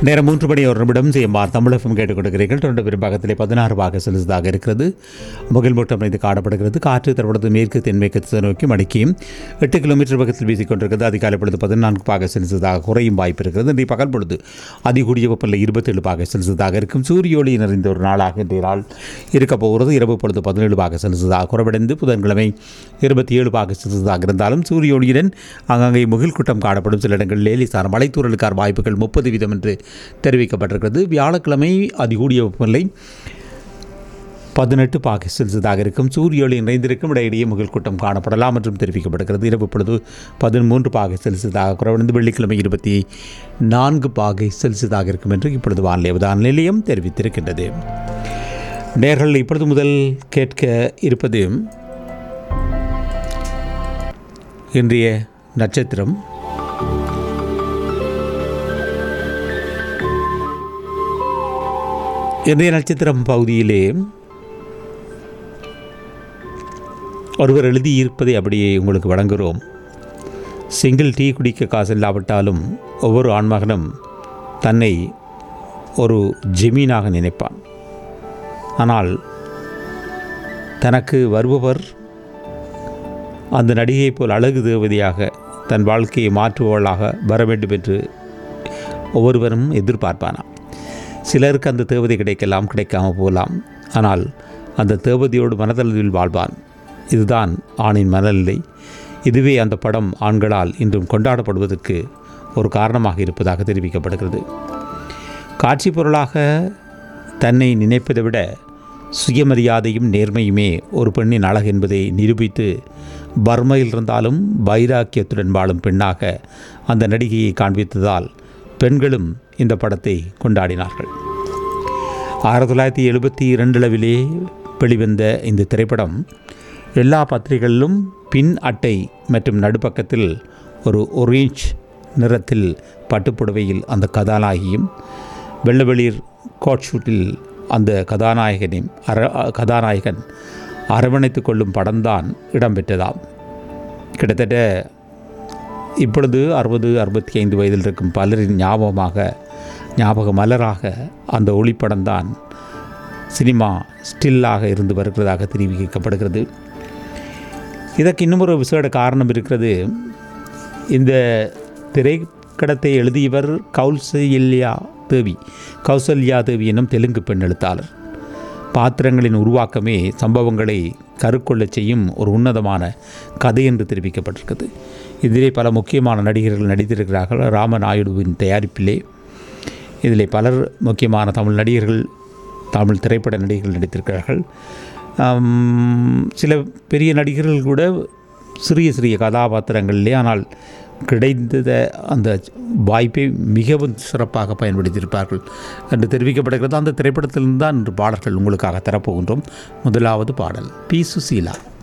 நேரம் மூன்று மணி ஒரு நிமிடம் செய்யமார் தமிழகம் கேட்டுக் கொடுக்கிறீர்கள் தொடர்ந்து பெரும்பாகத்திலே பதினாறு பாக செலுத்ததாக இருக்கிறது முகில் மூட்டம் இது காணப்படுகிறது காற்று தற்பொழுது மேற்கு தென்மேற்கு திசை நோக்கி மணிக்கும் எட்டு கிலோமீட்டர் பக்கத்தில் வீசிக்கொண்டிருக்கிறது அதிகாலை பொழுது பதினான்கு பாக செலுத்ததாக குறையும் வாய்ப்பு இருக்கிறது இன்றைய பகல் பொழுது அதிகூடிய வெப்பநிலை இருபத்தேழு பாக செலுத்ததாக இருக்கும் சூரிய ஒளி நிறைந்த ஒரு நாளாக இன்றைய நாள் இருக்கப் போகிறது இரவு பொழுது பதினேழு பாக செலுத்ததாக குறைவடைந்து புதன்கிழமை இருபத்தி ஏழு பாக செலுத்ததாக இருந்தாலும் சூரிய ஒளியுடன் அங்கங்கே முகில் கூட்டம் காணப்படும் சில இடங்களில் லேலிசார் மலைத்தூரலுக்கான வாய்ப்புகள் முப்பது வீதம் என்று தெரிவிக்கப்பட்டிருக்கிறது வியாழக்கிழமை அதிகூடிய வெப்பநிலை பதினெட்டு பாகை செல்சியஸாக இருக்கும் சூரிய ஒளி நிறைந்திருக்கும் இடையிடையே முகில் கூட்டம் காணப்படலாம் என்றும் தெரிவிக்கப்படுகிறது இரவு பொழுது பதிமூன்று பாகை செல்சியஸாக குறைவடைந்து வெள்ளிக்கிழமை இருபத்தி நான்கு பாகை செல்சியஸாக இருக்கும் என்று இப்பொழுது வானிலை அவதான நிலையம் தெரிவித்திருக்கின்றது நேர்கள் இப்பொழுது முதல் கேட்க இருப்பது இன்றைய நட்சத்திரம் இன்றைய நட்சத்திரம் பகுதியிலே ஒருவர் எழுதியிருப்பதை அப்படியே உங்களுக்கு வழங்குகிறோம் சிங்கிள் டீ குடிக்க காசு இல்லாவிட்டாலும் ஒவ்வொரு ஆண்மகனும் தன்னை ஒரு ஜெமீனாக நினைப்பான் ஆனால் தனக்கு வருபவர் அந்த நடிகையைப் போல் அழகு தேவதையாக தன் வாழ்க்கையை மாற்றுபவளாக வர வேண்டும் என்று ஒவ்வொருவரும் எதிர்பார்ப்பானாம் சிலருக்கு அந்த தேவதை கிடைக்கலாம் கிடைக்காமல் போகலாம் ஆனால் அந்த தேவதையோடு மனதளவில் வாழ்வான் இதுதான் ஆணின் மனநிலை இதுவே அந்த படம் ஆண்களால் இன்றும் கொண்டாடப்படுவதற்கு ஒரு காரணமாக இருப்பதாக தெரிவிக்கப்படுகிறது காட்சி பொருளாக தன்னை நினைப்பதை விட சுயமரியாதையும் நேர்மையுமே ஒரு பெண்ணின் அழகு என்பதை நிரூபித்து பர்மையில் இருந்தாலும் வைராக்கியத்துடன் வாழும் பெண்ணாக அந்த நடிகையை காண்பித்ததால் பெண்களும் இந்த படத்தை கொண்டாடினார்கள் ஆயிரத்தி தொள்ளாயிரத்தி எழுபத்தி இரண்டளவிலே வெளிவந்த இந்த திரைப்படம் எல்லா பத்திரிகைகளிலும் பின் அட்டை மற்றும் நடுப்பக்கத்தில் ஒரு ஒரேஞ்ச் நிறத்தில் பட்டுப்புடவையில் அந்த கதாநாயகியும் வெள்ளவெளிர் கோட் ஷூட்டில் அந்த கதாநாயகனையும் அர கதாநாயகன் அரவணைத்து கொள்ளும் படம்தான் இடம்பெற்றதாம் கிட்டத்தட்ட இப்பொழுது அறுபது அறுபத்தி ஐந்து வயதில் இருக்கும் பலரின் ஞாபகமாக ஞாபக மலராக அந்த ஒளிப்படம்தான் சினிமா ஸ்டில்லாக இருந்து வருகிறதாக தெரிவிக்கப்படுகிறது இதற்கு இன்னும் ஒரு விசேட காரணம் இருக்கிறது இந்த திரைக்கடத்தை எழுதியவர் கௌசல்யா தேவி கௌசல்யா தேவி என்னும் தெலுங்கு பெண் எழுத்தாளர் பாத்திரங்களின் உருவாக்கமே சம்பவங்களை கருக்கொள்ளச் செய்யும் ஒரு உன்னதமான கதை என்று தெரிவிக்கப்பட்டிருக்கிறது இதிலே பல முக்கியமான நடிகர்கள் நடித்திருக்கிறார்கள் ராமநாயுடுவின் தயாரிப்பிலே இதில் பலர் முக்கியமான தமிழ் நடிகர்கள் தமிழ் திரைப்பட நடிகர்கள் நடித்திருக்கிறார்கள் சில பெரிய நடிகர்கள் கூட சிறிய சிறிய கதாபாத்திரங்களிலே ஆனால் கிடைத்த அந்த வாய்ப்பை மிகவும் சிறப்பாக பயன்படுத்தியிருப்பார்கள் என்று தெரிவிக்கப்படுகிறது அந்த திரைப்படத்திலிருந்து தான் இன்று பாடல்கள் உங்களுக்காக தரப்போகின்றோம் முதலாவது பாடல் பி சுசீலா